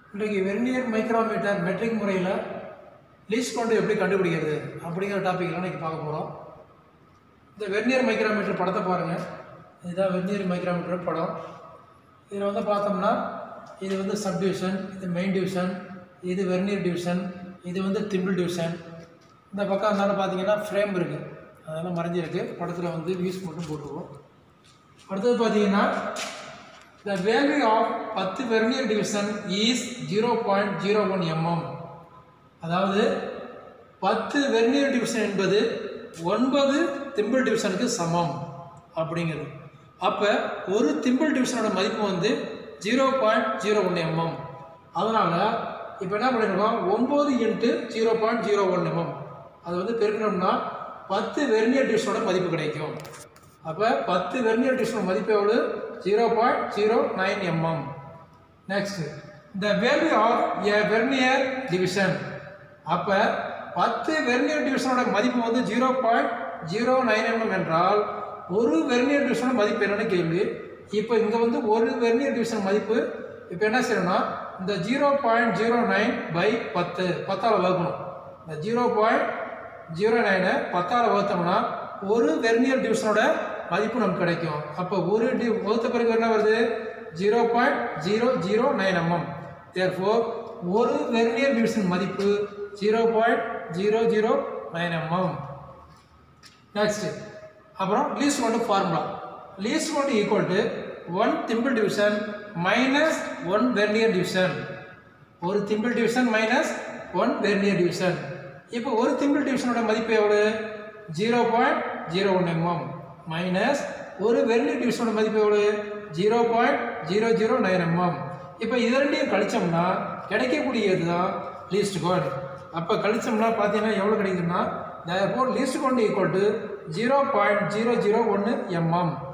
இன்றைக்கு vernier micrometer metric முறையில் least கொண்டு எப்படி கண்டுபிடிக்கிறது அப்படிங்கிற டாப்பிக்லாம் இன்றைக்கி பார்க்க போகிறோம் இந்த வெர்னியர் மைக்ரோமீட்டர் படத்தை பாருங்கள் இதுதான் வெர்னியர் மைக்ரோமீட்டர் படம் இதில் வந்து பார்த்தோம்னா இது வந்து சப் டிவிஷன் இது மெயின் டிவிஷன் இது வெர்னியர் டிவிஷன் இது வந்து திம்பிள் டிவிஷன் இந்த பக்கம் இருந்தாலும் பார்த்தீங்கன்னா ஃப்ரேம் இருக்குது அதெல்லாம் மறைஞ்சிருக்கு படத்தில் வந்து வியூஸ் மட்டும் போட்டுருவோம் அடுத்தது பார்த்தீங்கன்னா த வேல்யூ ஆஃப் பத்து vernier division is zero point zero one mm அதாவது பத்து வெர்னியர் டிவிஷன் என்பது ஒன்பது திம்பிள் டிவிஷனுக்கு சமம் அப்படிங்கிறது அப்போ ஒரு திம்பிள் டிவிஷனோட மதிப்பு வந்து zero point zero one mm அதனால் இப்போ என்ன பண்ணிருக்கோம் ஒம்பது into zero point zero one mm அது வந்து பெருக்கணும்னா பத்து வெர்னியர் டிவிஷனோட மதிப்பு கிடைக்கும் அப்போ பத்து வெர்னியர் டிவிஷனோட மதிப்பு எவ்வளோ zero point zero nine mm next the value of a vernier division அப்போ பத்து வெர்னியர் டிவிஷனோட மதிப்பு வந்து zero point zero nine mm என்றால் ஒரு வெர்னியர் டிவிஷனோட மதிப்பு என்னன்னு கேள்வி இப்போ இங்கே வந்து ஒரு வெர்னியர் டிவிஷன் மதிப்பு இப்போ என்ன செய்யணும்னா இந்த zero point zero nine by பத்து பத்தால் வகுக்கணும் இந்த ஜீரோ பாயிண்ட் ஜீரோ நைனை பத்தால் வகுத்தோம்னா ஒரு வெர்னியர் டிவிஷனோட மதிப்பு நமக்கு கிடைக்கும் அப்போ ஒரு டி வகுத்த பிறகு என்ன வருது zero point zero zero nine mm therefore ஒரு வெர்னியர் டிவிஷன் மதிப்பு zero point zero zero nine mm next அப்புறம் least one formula least one equal to one thimble division minus one vernier division ஒரு thimble division minus one vernier division இப்போ ஒரு thimble டிவிஷனோட மதிப்பு எவ்வளோ zero point zero one mm minus ஒரு vernier டிவிஷனோட மதிப்பு எவ்வளோ zero point zero zero nine mm இப்போ இது ரெண்டையும் கழிச்சோம்னா கிடைக்கக்கூடியது தான் லீஸ்ட் கோட் அப்போ கழிச்சோம்னா பார்த்தீங்கன்னா எவ்வளோ கிடைக்குதுன்னா therefore least count equal to zero point zero zero ஒன்று எம்எம்